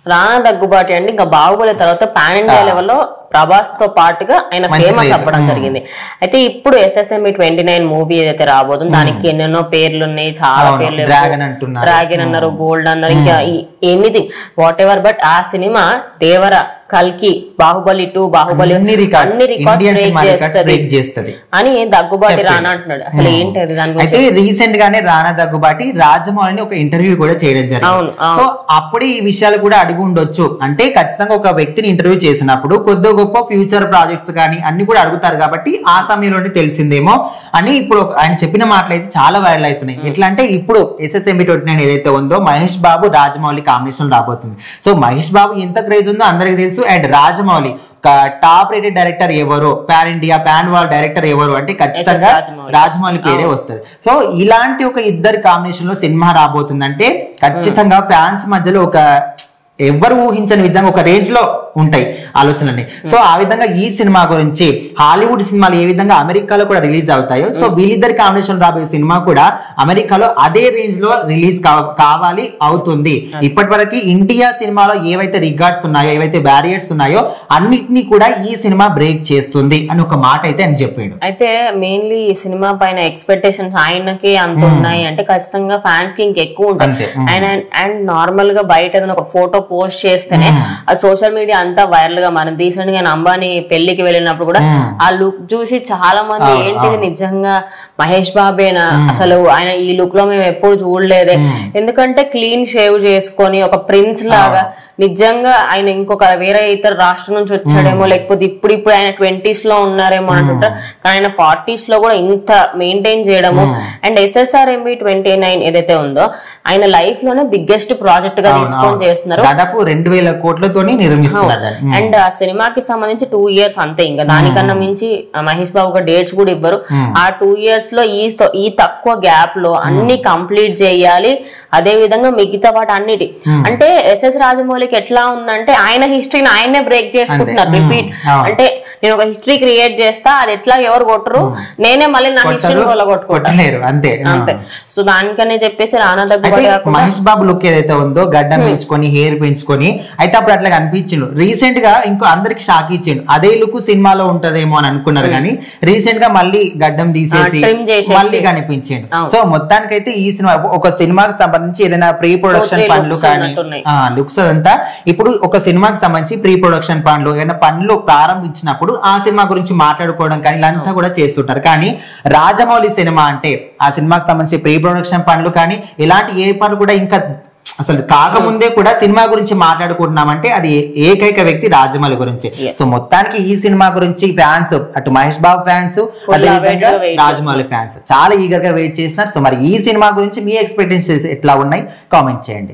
రానా దగ్గుబాటి అండి ఇంకా బాహుబలి తర్వాత పాన్ ఇండియా లెవెల్లో ప్రభాస్ తో పాటుగా ఆయన మంచి ఫేమస్ craze. అవ్వడం Hmm. జరిగింది అయితే ఇప్పుడు ఎస్ఎస్ఎంఈ ట్వంటీ నైన్ మూవీ ఏదైతే రాబోతుందో దానికి ఎన్నెన్నో పేర్లు ఉన్నాయి చాలా అవును, పేర్లు Dragon అంటున్నారు. డ్రాగన్ అన్నారు గోల్డ్ అన్నారు ఇంకా ఎనీథింగ్ వాట్ ఎవర్ బట్ ఆ సినిమా దేవర కల్కి బాహుబలి టూ బాహుబలి అన్ని రికార్డ్స్ అన్ని record Indian break cinema records చేస్తది బ్రేక్ చేస్తది అని దగ్గుబాటి చెప్పాడు. రానా అంటున్నాడు అసలు ఏంటి అది దాని అయితే గురించి రీసెంట్ గానే రానా దగ్గుబాటి రాజమౌళిని ఒక ఇంటర్వ్యూ కూడా చేయడం అవును, జరిగింది అవును. సో అప్పుడు ఈ విషయాలు కూడా అడుగు ఉండొచ్చు అంటే ఖచ్చితంగా ఒక వ్యక్తిని ఇంటర్వ్యూ చేసినప్పుడు కొద్ది గొప్ప ఫ్యూచర్ ప్రాజెక్ట్స్ కానీ అన్ని కూడా అడుగుతారు కాబట్టి ఆ సమయంలోనే తెలిసిందేమో అని ఇప్పుడు ఒక- ఆయన చెప్పిన మాటలు అయితే చాలా వైరల్ అవుతున్నాయి ఎట్లా అంటే ఇప్పుడు ఎస్ఎస్ఎంబి ట్వంటీ నైన్ ఏదైతే ఉందో మహేష్ బాబు రాజమౌళి కాంబినేషన్ రాబోతుంది సో మహేష్ బాబు ఎంత క్రేజ్ ఉందో అందరికి తెలుసు అండ్ రాజమౌళి ఒక టాప్ రేటెడ్ డైరెక్టర్ ఎవరు pan India pan world director ఎవరు అంటే ఖచ్చితంగా రాజమౌళి. రాజమౌళి పేరే వస్తుంది సో ఇలాంటి ఒక ఇద్దరు కాంబినేషన్ లో సినిమా రాబోతుందంటే ఖచ్చితంగా ఫ్యాన్స్ మధ్యలో ఒక ఎవ్వరు ఊహించని విధంగా ఒక రేంజ్ లో ఉంటాయి ఆలోచనలన్నీ సో ఆ విధంగా ఈ సినిమా గురించి హాలీవుడ్ సినిమాలు ఏ విధంగా అమెరికాలో కూడా రిలీజ్ అవుతాయో సో వీళ్ళిద్దరి కాంబినేషన్ రాబోయే సినిమా కూడా అమెరికాలో అదే రేంజ్ లో రిలీజ్ కావాలి అవుతుంది ఇప్పటి వరకు ఇండియా సినిమాలో ఏవైతే రికార్డ్స్ ఉన్నాయో ఏవైతే బ్యారియర్స్ ఉన్నాయో అన్నిటినీ కూడా ఈ సినిమా బ్రేక్ చేస్తుంది అని ఒక మాట అయితే అని చెప్పాడు అయితే మెయిన్లీ ఈ సినిమా పైన ఎక్స్పెక్టేషన్స్ ఆయనకి అంత ఉన్నాయి అంటే ఖచ్చితంగా ఫ్యాన్స్ కి ఇంకెక్కువ అంతే. ఉంటాయి మ్మ్. అండ్ అండ్ నార్మల్ గా బయట ఏదైనా ఒక ఫోటో పోస్ట్ చేస్తేనే మ్మ్. ఆ సోషల్ మీడియా అంతా వైరల్ గా మనం రీసెంట్ గా అంబానీ పెళ్లికి వెళ్ళినప్పుడు కూడా మ్మ్. ఆ లుక్ చూసి చాలా మంది అవును, ఏంటిది అవును. నిజంగా మహేష్ బాబేనా అసలు ఆయన ఈ లుక్ లో మేము ఎప్పుడు చూడలేదే మ్మ్. ఎందుకంటే క్లీన్ షేవ్ చేసుకొని ఒక ప్రిన్స్ లాగా నిజంగా ఆయన ఇంకొక వేరే ఇతర రాష్ట్రం నుంచి వచ్చాడేమో లేకపోతే ఇప్పుడు ఇప్పుడు ఆయన ట్వంటీస్ లో ఉన్నారేమో అంటుంటారు కానీ ఆయన ఫార్టీస్ లో కూడా ఇంత మెయింటైన్ చేయడము and SSR MB twenty nine ఏదైతే ఉందో ఆయన లైఫ్ లోనే బిగ్గెస్ట్ ప్రాజెక్ట్ గా అవును, తీసుకొని అవును. చేస్తున్నారు దాదాపు రెండు వేల కోట్లతోని నిర్మిస్తున్నారు దాన్ని అండ్ ఆ సినిమాకి సంబంధించి టూ ఇయర్స్ అంతే ఇంకా దానికన్నా మించి ఆ మహేష్ బాబు గారు డేట్స్ కూడా ఇవ్వరు ఆ టూ ఇయర్స్ లో ఈ తో- ఈ తక్కువ గ్యాప్ లో అన్ని కంప్లీట్ చేయాలి అదే విధంగా మిగతా వాటి అన్నిటి అంటే ఎస్ఎస్ రాజమౌళికి ఎట్లా ఉందంటే ఆయన హిస్టరీని ఆయనే బ్రేక్ చేసుకుంటున్నారు అంతే. రిపీట్ అవును. అంటే నేను ఒక హిస్టరీ క్రియేట్ చేస్తా అది ఎట్లా ఎవరు కొట్టరు నేనే మళ్ళీ నా హిస్టరీ కొట్టరు వల్ల కొట్టుకుంటా కొట్టలేరు అంతే అంతే సో దానికనే చెప్పేసి రానా అయితే దగ్గర కాకుండా మహేష్ బాబు లుక్ ఏదైతే ఉందో గడ్డం పెంచుకొని హెయిర్ పెంచుకొని అయితే అప్పుడు అట్లా కనిపించిండు రీసెంట్ గా ఇంకో అందరికి షాక్ ఇచ్చిండు అదే లుక్ సినిమాలో ఉంటదేమో అని అనుకున్నారు కానీ రీసెంట్ గా మళ్ళీ గడ్డం తీసేసి trim చేసేసి. మళ్ళీ కనిపించిండు అవును. సో మొత్తానికైతే ఈ సినిమా ఒక సినిమాకి సంబంధించి ఏదైనా ప్రీ ప్రొడక్షన్ three పనులు looks కానీ ఉన్నట్టున్నాయి. లుక్స్ అదంతా ఇప్పుడు ఒక సినిమాకి సంబంధించి ప్రీ ప్రొడక్షన్ పనులు ఏదైనా పనులు ప్రారంభించినప్పుడు ఆ సినిమా గురించి మాట్లాడుకోవడం కానీ ఇలాంతా కూడా చేస్తుంటారు కానీ రాజమౌళి సినిమా అంటే ఆ సినిమాకి సంబంధించి ప్రీ ప్రొడక్షన్ పనులు కానీ ఇలాంటి ఏ పనులు కూడా ఇంకా అసలు కాకముందే కూడా సినిమా గురించి మాట్లాడుకుంటున్నామంటే అది ఏకైక వ్యక్తి రాజమౌళి గురించి Yes. సో మొత్తానికి ఈ సినిమా గురించి ఫ్యాన్స్ అటు మహేష్ బాబు ఫ్యాన్స్ Full అదేవిధంగా await గా wait రాజమౌళి ఫ్యాన్స్ చాలా ఈగర్ గా వెయిట్ చేస్తున్నారు సో మరి ఈ సినిమా గురించి మీ ఎక్స్పెక్టేషన్స్ ఎట్లా ఉన్నాయి కామెంట్ చేయండి